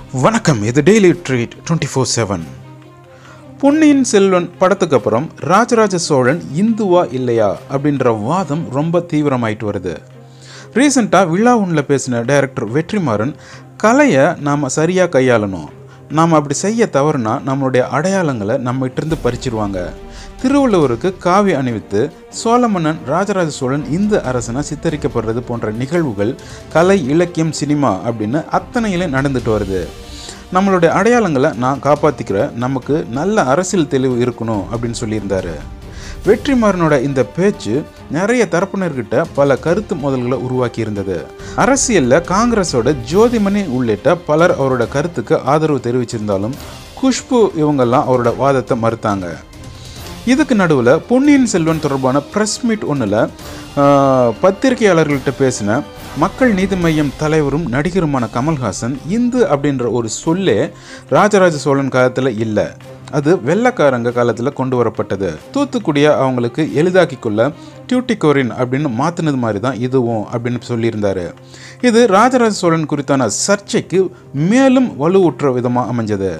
வணக்கம் இது daily treat twenty four seven Ponniyin Selvan படத்துக்கு அப்புறம் ராஜராஜ சோழன் இந்துவா இல்லையா அப்படின்ற வாதம் ரொம்ப தீவிரமாயிட்டு வருது ரீசெண்டாக விழா ஒன்றில் பேசின டைரக்டர் வெற்றிமாறன் கலையை நாம் சரியாக கையாளணும் நாம் அப்படி செய்ய தவறுனா நம்மளுடைய அடையாளங்களை நம்மகிட்டிருந்து பறிச்சிருவாங்க திருவள்ளுவருக்கு காவி அணிவித்து சோழ மன்னன் ராஜராஜ சோழன் இந்து அரசனா சித்தரிக்கப்படுறது போன்ற நிகழ்வுகள் கலை இலக்கியம் சினிமா அப்படின்னு அத்தனையிலும் நடந்துட்டு வருது நம்மளுடைய அடையாளங்களை நான் காப்பாற்றிக்கிற நமக்கு நல்ல அரசியல் தெளிவு இருக்கணும் அப்படின்னு சொல்லியிருந்தாரு வெற்றிமாறனோட இந்த பேச்சு நிறைய தரப்பினர்கிட்ட பல கருத்து மோதல்களை உருவாக்கி இருந்தது அரசியலில் காங்கிரஸோட ஜோதிமணி உள்ளிட்ட பலர் அவரோட கருத்துக்கு ஆதரவு தெரிவிச்சிருந்தாலும் குஷ்பு இவங்கெல்லாம் அவரோட வாதத்தை மறுத்தாங்க இதுக்கு நடுவில் பொன்னியின் செல்வன் தொடர்பான ப்ரெஸ் மீட் ஒன்றில் பத்திரிகையாளர்கள்ட்ட பேசின மக்கள் நீதி மையம் தலைவரும் நடிகருமான கமல்ஹாசன் இந்து அப்படின்ற ஒரு சொல்லே ராஜராஜ சோழன் காலத்தில் இல்லை அது வெள்ளக்காரங்க காலத்தில் கொண்டு வரப்பட்டது தூத்துக்குடியை அவங்களுக்கு எளிதாக்கி கொள்ள டியூட்டிகோரின் அப்படின்னு மாற்றினது மாதிரி தான் இதுவும் அப்படின்னு சொல்லியிருந்தாரு இது ராஜராஜ சோழன் குறித்தான சர்ச்சைக்கு மேலும் வலுவுற்ற விதமாக அமைஞ்சது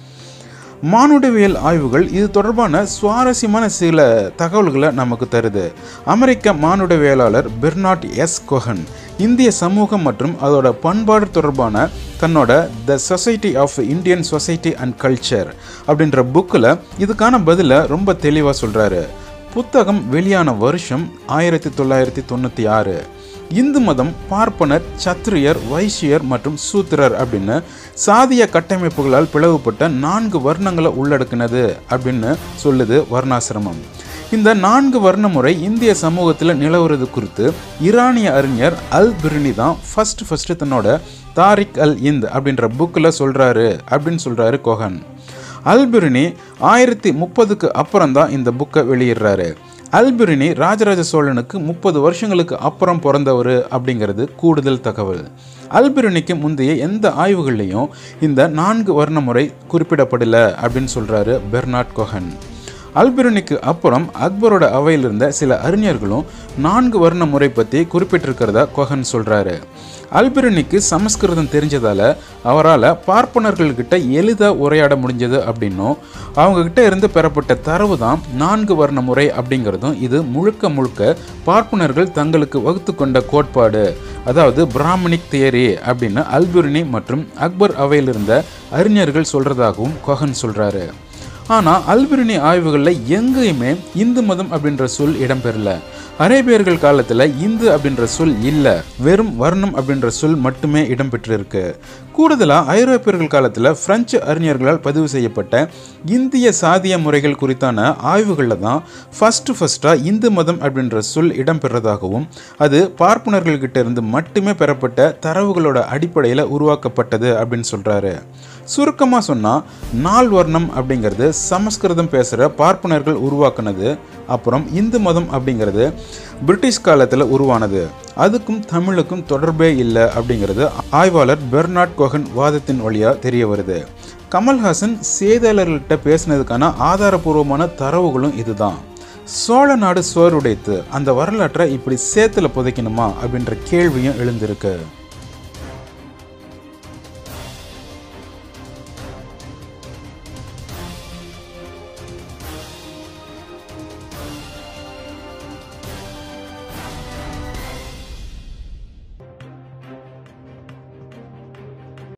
மானுடவியல் ஆய்வுகள் இது தொடர்பான சுவாரஸ்யமான சில தகவல்களை நமக்கு தருது அமெரிக்க மானுடவியலாளர் பெர்னாட் எஸ் கொஹன் இந்திய சமூகம் மற்றும் அதோட பண்பாடு தொடர்பான தன்னோட the society of Indian society and culture அப்படின்ற புக்கில் இதுக்கான பதிலை ரொம்ப தெளிவாக சொல்கிறாரு புத்தகம் வெளியான வருஷம் ஆயிரத்தி தொள்ளாயிரத்தி தொண்ணூற்றி ஆறு இந்து மதம் பார்ப்பனர் சத்திரியர் வைசியர் மற்றும் சூத்திரர் அப்படின்னு சாதிய கட்டமைப்புகளால் பிளவுபட்ட நான்கு வர்ணங்களை உள்ளடக்கினது அப்படின்னு சொல்லுது வர்ணாசிரமம் இந்த நான்கு வர்ண முறை இந்திய சமூகத்தில் நிலவுறது குறித்து ஈரானிய அறிஞர் அல் பிரினி தான் ஃபர்ஸ்ட் ஃபர்ஸ்ட் தன்னோட தாரிக் அல் இந்த் அப்படின்ற புக்கில் சொல்கிறாரு அப்படின்னு சொல்கிறாரு கோஹன் அல்பிரினி ஆயிரத்தி முப்பதுக்கு அப்புறம் தான் இந்த புக்கை வெளியிடுறாரு அல்பிரினி ராஜராஜ சோழனுக்கு முப்பது வருஷங்களுக்கு அப்புறம் பிறந்தவர் அப்படிங்கிறது கூடுதல் தகவல் அல்பிரினிக்கு முந்தைய எந்த ஆய்வுகள்லையும் இந்த நான்கு வர்ண முறை குறிப்பிடப்படலை அப்படின்னு சொல்கிறாரு பெர்னாட் கொஹன் அல்பிரனிக்கு அப்புறம் அக்பரோட அவையில் இருந்த சில அறிஞர்களும் நான்கு வர்ண முறை பற்றி குறிப்பிட்டிருக்கிறதா கொஹன் சொல்கிறாரு அல்பிரனிக்கு சமஸ்கிருதம் தெரிஞ்சதால அவரால் பார்ப்பனர்கள்கிட்ட எளிதாக உரையாட முடிஞ்சது அப்படின்னும் அவங்கக்கிட்ட இருந்து பெறப்பட்ட தரவு தான் நான்கு வர்ண முறை அப்படிங்கிறதும் இது முழுக்க முழுக்க பார்ப்பனர்கள் தங்களுக்கு வகுத்து கொண்ட கோட்பாடு அதாவது பிராமணிக் தியரி அப்படின்னு அல்பிரினி மற்றும் அக்பர் அவையில் இருந்த அறிஞர்கள் சொல்கிறதாகவும் கொஹன் சொல்கிறாரு ஆனால் அல்பிரினி ஆய்வுகளில் எங்கேயுமே இந்து மதம் அப்படின்ற சொல் இடம்பெறல அரேபியர்கள் காலத்தில் இந்து அப்படின்ற சொல் இல்லை வெறும் வர்ணம் அப்படின்ற சொல் மட்டுமே இடம்பெற்றிருக்கு கூடுதலாக ஐரோப்பியர்கள் காலத்தில் பிரெஞ்சு அறிஞர்களால் பதிவு செய்யப்பட்ட இந்திய சாதிய முறைகள் குறித்தான ஆய்வுகளில் தான் ஃபஸ்ட்டு ஃபஸ்ட்டாக இந்து மதம் அப்படின்ற சொல் இடம்பெறதாகவும் அது பார்ப்பனர்கள்கிட்ட இருந்து மட்டுமே பெறப்பட்ட தரவுகளோட அடிப்படையில் உருவாக்கப்பட்டது அப்படின்னு சொல்கிறாரு சுருக்கமாக சொன்னால் நால் வர்ணம் அப்படிங்கிறது சமஸ்கிருதம் பேசுகிற பார்ப்பனர்கள் உருவாக்குனது அப்புறம் இந்து மதம் அப்படிங்கிறது பிரிட்டிஷ் காலத்தில் உருவானது அதுக்கும் தமிழுக்கும் தொடர்பே இல்லை அப்படிங்கிறது ஆய்வாளர் பெர்னாட் கோகன் வாதத்தின் வழியாக தெரிய வருது கமல்ஹாசன் செய்தியாளர்கள்ட்ட பேசினதுக்கான ஆதாரபூர்வமான தரவுகளும் இதுதான் சோழ நாடு சோறுடைத்து அந்த வரலாற்றை இப்படி சேத்துல புதைக்கணுமா அப்படின்ற கேள்வியும் எழுந்திருக்கு